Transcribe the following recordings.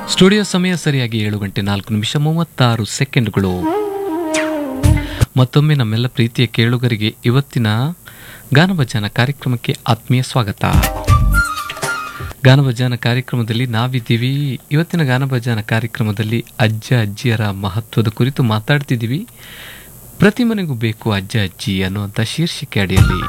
studio ಸಮಯ ಸರಿಯಾಗಿ ಏಳು ಗಂಟೆ ನಾಲ್ಕು ನಿಮಿಷ ಮೂವತ್ತಾರು ಸೆಕೆಂಡ್ಗಳು ಮತ್ತೊಮ್ಮೆ ನಮ್ಮೆಲ್ಲ ಪ್ರೀತಿಯ ಕೇಳುಗರಿಗೆ ಇವತ್ತಿನ ಗಾನಭಜನ ಕಾರ್ಯಕ್ರಮಕ್ಕೆ ಆತ್ಮೀಯ ಸ್ವಾಗತ ಗಾನಭಜನ ಕಾರ್ಯಕ್ರಮದಲ್ಲಿ ನಾವಿದ್ದೀವಿ ಇವತ್ತಿನ ಗಾನಭಜನ ಕಾರ್ಯಕ್ರಮದಲ್ಲಿ ಅಜ್ಜ ಅಜ್ಜಿಯರ ಮಹತ್ವದ ಕುರಿತು ಮಾತಾಡ್ತಿದ್ದೀವಿ ಪ್ರತಿ ಮನೆಗೂ ಬೇಕು ಅಜ್ಜ ಅಜ್ಜಿ ಅನ್ನುವಂಥ ಶೀರ್ಷಿಕೆ ಅಡಿಯಲ್ಲಿ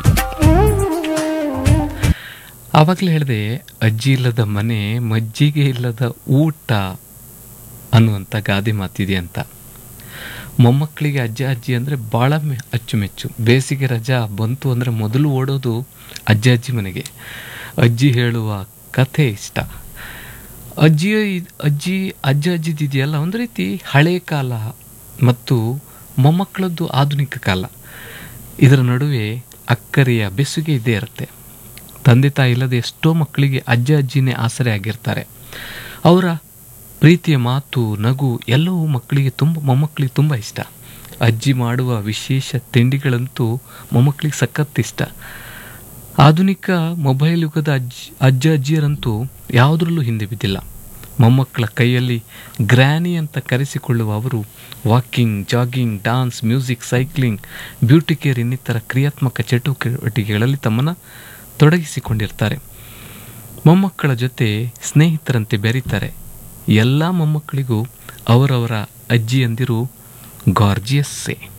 ಆವಾಗಲೇ ಹೇಳಿದೆ ಅಜ್ಜಿ ಇಲ್ಲದ ಮನೆ ಮಜ್ಜಿಗೆ ಇಲ್ಲದ ಊಟ ಅನ್ನುವಂಥ ಗಾದೆ ಮಾತಿದೆ ಅಂತ ಮೊಮ್ಮಕ್ಕಳಿಗೆ ಅಜ್ಜ ಅಜ್ಜಿ ಅಂದರೆ ಭಾಳ ಮೆ ಅಚ್ಚುಮೆಚ್ಚು ಬೇಸಿಗೆ ರಜಾ ಬಂತು ಅಂದರೆ ಮೊದಲು ಓಡೋದು ಅಜ್ಜ ಅಜ್ಜಿ ಮನೆಗೆ ಅಜ್ಜಿ ಹೇಳುವ ಕಥೆ ಇಷ್ಟ ಅಜ್ಜಿ ಅಜ್ಜಿ ಅಜ್ಜ ಅಜ್ಜಿದಿದೆಯಲ್ಲ ಒಂದು ರೀತಿ ಹಳೆ ಕಾಲ ಮತ್ತು ಮೊಮ್ಮಕ್ಕಳದ್ದು ಆಧುನಿಕ ಕಾಲ ಇದರ ನಡುವೆ ಅಕ್ಕರೆಯ ಬೆಸುಗೆ ಇದ್ದೇ ಇರುತ್ತೆ ತಂದೆ ತಾಯಿ ಇಲ್ಲದೆ ಎಷ್ಟೋ ಮಕ್ಕಳಿಗೆ ಅಜ್ಜ ಅಜ್ಜಿನೇ ಆಸರೆ ಆಗಿರ್ತಾರೆ ಅವರ ಪ್ರೀತಿಯ ಮಾತು ನಗು ಎಲ್ಲವೂ ಮಕ್ಕಳಿಗೆ ತುಂಬ ಮೊಮ್ಮಕ್ಕಳಿಗೆ ತುಂಬ ಇಷ್ಟ ಅಜ್ಜಿ ಮಾಡುವ ವಿಶೇಷ ತಿಂಡಿಗಳಂತೂ ಮೊಮ್ಮಕ್ಕಳಿಗೆ ಸಖತ್ ಇಷ್ಟ ಆಧುನಿಕ ಮೊಬೈಲ್ ಯುಗದ ಅಜ್ಜಿ ಅಜ್ಜ ಅಜ್ಜಿಯರಂತೂ ಯಾವುದರಲ್ಲೂ ಹಿಂದೆ ಬಿದ್ದಿಲ್ಲ ಮೊಮ್ಮಕ್ಕಳ ಕೈಯಲ್ಲಿ ಗ್ರ್ಯಾನಿ ಅಂತ ಕರೆಸಿಕೊಳ್ಳುವ ಅವರು walking jogging dance music cycling beauty care ಇನ್ನಿತರ ಕ್ರಿಯಾತ್ಮಕ ಚಟುವಟಿಕೆಗಳಲ್ಲಿ ತಮ್ಮನ್ನು ತೊಡಗಿಸಿಕೊಂಡಿರ್ತಾರೆ ಮೊಮ್ಮಕ್ಕಳ ಜೊತೆ ಸ್ನೇಹಿತರಂತೆ ಬೆರೀತಾರೆ ಎಲ್ಲ ಮೊಮ್ಮಕ್ಕಳಿಗೂ ಅವರವರ ಅಜ್ಜಿಯಂದಿರು ಗಾರ್ಜಿಯಸ್ಸೇ